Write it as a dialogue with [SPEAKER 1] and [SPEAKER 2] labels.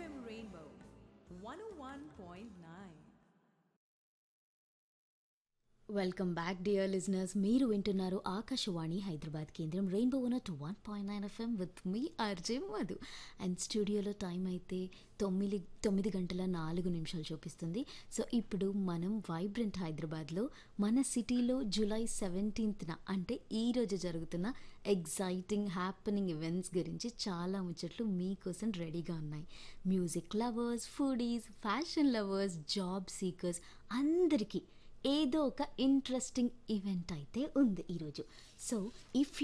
[SPEAKER 1] FM Rainbow 101.9.
[SPEAKER 2] Welcome back dear listeners మీరు వింటున్నారు ఆకాశవాణి హైదరాబాద్ కేంద్రం rainbow one two one point nine FM with మీ RJ Madhu and స్టూడియోలో time అయితే తొమ్మిది తొమ్మిది గంటల నాలుగు నిమిషాలు చూపిస్తుంది సో ఇప్పుడు మనం వైబ్రెంట్ హైదరాబాద్లో మన సిటీలో జూలై సెవెంటీన్త్న అంటే ఈ రోజు జరుగుతున్న ఎగ్జైటింగ్ హ్యాపెనింగ్ ఈవెంట్స్ గురించి చాలా ముచ్చట్లు మీకోసం రెడీగా ఉన్నాయి music lovers foodies fashion lovers job seekers అందరికీ ఏదో ఒక ఇంట్రెస్టింగ్ ఈవెంట్ అయితే ఉంది ఈరోజు సో ఇఫ్